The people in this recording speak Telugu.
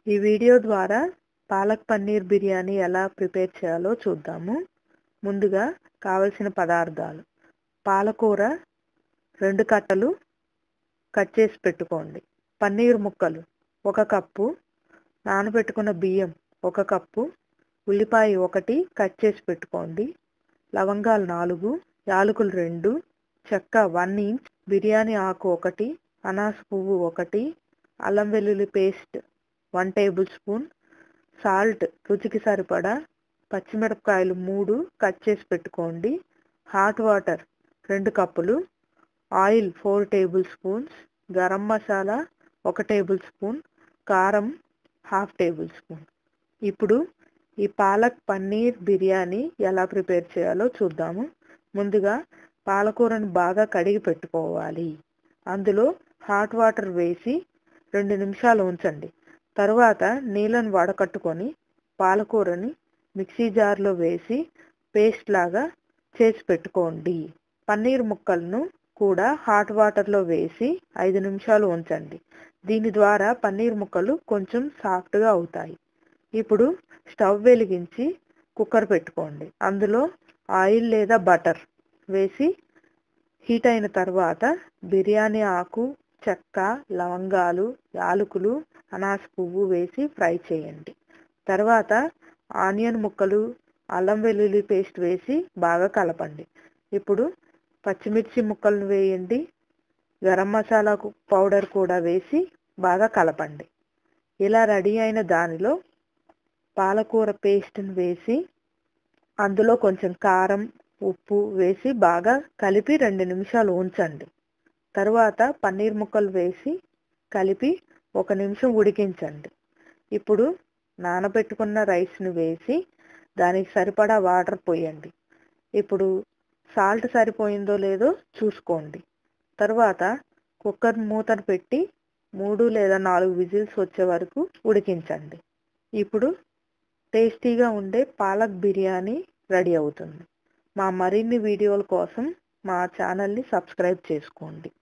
ఈ వీడియో ద్వారా పాలక్ పన్నీర్ బిర్యానీ ఎలా ప్రిపేర్ చేయాలో చూద్దాము ముందుగా కావలసిన పదార్థాలు పాలకూర రెండు కట్టలు కట్ చేసి పెట్టుకోండి పన్నీర్ ముక్కలు ఒక కప్పు నానబెట్టుకున్న బియ్యం ఒక కప్పు ఉల్లిపాయ ఒకటి కట్ చేసి పెట్టుకోండి లవంగాలు నాలుగు యాలకులు రెండు చెక్క వన్ ఇంచ్ బిర్యానీ ఆకు ఒకటి అనాస పువ్వు ఒకటి అల్లం వెల్లుల్లి paste one tablespoon salt రుచికి సరిపడా పచ్చిమిరపకాయలు మూడు కట్ చేసి పెట్టుకోండి హాట్ వాటర్ రెండు కప్పులు oil four tablespoons garam masala ఒక టేబుల్ స్పూన్ కారం హాఫ్ టేబుల్ స్పూన్ ఇప్పుడు ఈ పాలక్ పన్నీర్ బిర్యానీ ఎలా ప్రిపేర్ చేయాలో చూద్దాము ముందుగా పాలకూరను బాగా కడిగి పెట్టుకోవాలి అందులో హాట్ వాటర్ వేసి రెండు నిమిషాలు ఉంచండి తరువాత నీళ్ళను వడకట్టుకొని పాలకూరని మిక్సీ జార్లో వేసి పేస్ట్ లాగా చేసి పెట్టుకోండి పన్నీర్ ముక్కలను కూడా హాట్ వాటర్లో వేసి ఐదు నిమిషాలు ఉంచండి దీని ద్వారా పన్నీర్ ముక్కలు కొంచెం సాఫ్ట్గా అవుతాయి ఇప్పుడు స్టవ్ వెలిగించి కుక్కర్ పెట్టుకోండి అందులో ఆయిల్ లేదా బటర్ వేసి హీట్ అయిన తర్వాత బిర్యానీ ఆకు చెక్క లవంగాలు యాలకులు అనాస పువ్వు వేసి ఫ్రై చేయండి తర్వాత ఆనియన్ ముక్కలు అల్లం వెల్లుల్లి పేస్ట్ వేసి బాగా కలపండి ఇప్పుడు పచ్చిమిర్చి ముక్కలను వేయండి గరం మసాలా పౌడర్ కూడా వేసి బాగా కలపండి ఇలా రెడీ అయిన దానిలో పాలకూర పేస్ట్ని వేసి అందులో కొంచెం కారం ఉప్పు వేసి బాగా కలిపి రెండు నిమిషాలు ఉంచండి తరువాత పన్నీర్ ముక్కలు వేసి కలిపి ఒక నిమిషం ఉడికించండి ఇప్పుడు నానబెట్టుకున్న రైస్ని వేసి దానికి సరిపడా వాటర్ పోయండి ఇప్పుడు సాల్ట్ సరిపోయిందో లేదో చూసుకోండి తర్వాత కుక్కర్ మూతను పెట్టి మూడు లేదా నాలుగు విజిల్స్ వచ్చే వరకు ఉడికించండి ఇప్పుడు టేస్టీగా ఉండే పాలక్ బిర్యానీ రెడీ అవుతుంది మా మరిన్ని వీడియోల కోసం మా ఛానల్ని సబ్స్క్రైబ్ చేసుకోండి